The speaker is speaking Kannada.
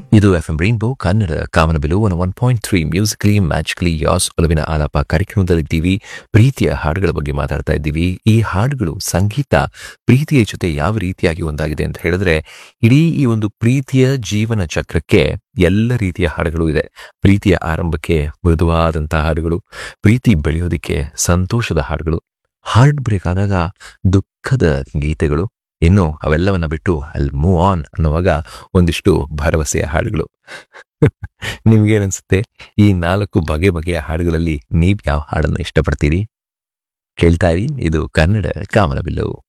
ಇದು ಎಫ್ ಎಂ ರೈನ್ಬೋ ಕನ್ನಡ ಕಾಮನಬಿಲು one one point three musically magically ಯಾಸ್ ಒಲವಿನ ಆಲಾಪ ಕಾರ್ಯಕ್ರಮದಲ್ಲಿದ್ದೀವಿ ಪ್ರೀತಿಯ ಹಾಡುಗಳ ಬಗ್ಗೆ ಮಾತಾಡ್ತಾ ಇದ್ದೀವಿ ಈ ಹಾಡುಗಳು ಸಂಗೀತ ಪ್ರೀತಿಯ ಜೊತೆ ಯಾವ ರೀತಿಯಾಗಿ ಒಂದಾಗಿದೆ ಅಂತ ಹೇಳಿದ್ರೆ ಇಡೀ ಈ ಒಂದು ಪ್ರೀತಿಯ ಜೀವನ ಚಕ್ರಕ್ಕೆ ಎಲ್ಲ ರೀತಿಯ ಹಾಡುಗಳು ಇದೆ ಪ್ರೀತಿಯ ಆರಂಭಕ್ಕೆ ಮೃದುವಾದಂತಹ ಹಾಡುಗಳು ಪ್ರೀತಿ ಬೆಳೆಯೋದಿಕ್ಕೆ ಸಂತೋಷದ ಹಾಡುಗಳು ಹಾರ್ಟ್ ಬ್ರೇಕ್ ಆದಾಗ ದುಃಖದ ಗೀತೆಗಳು ಇನ್ನು ಅವೆಲ್ಲವನ್ನ ಬಿಟ್ಟು ಅಲ್ಲಿ ಮೂವ್ ಆನ್ ಅನ್ನುವಾಗ ಒಂದಿಷ್ಟು ಭರವಸೆಯ ಹಾಡುಗಳು ನಿಮ್ಗೇನನ್ಸುತ್ತೆ ಈ ನಾಲ್ಕು ಬಗೆ ಬಗೆಯ ಹಾಡುಗಳಲ್ಲಿ ನೀವ್ ಯಾವ ಹಾಡನ್ನು ಇಷ್ಟಪಡ್ತೀರಿ ಕೇಳ್ತಾ ಇರಿ ಇದು ಕನ್ನಡ ಕಾಮನಬಿಲ್ಲು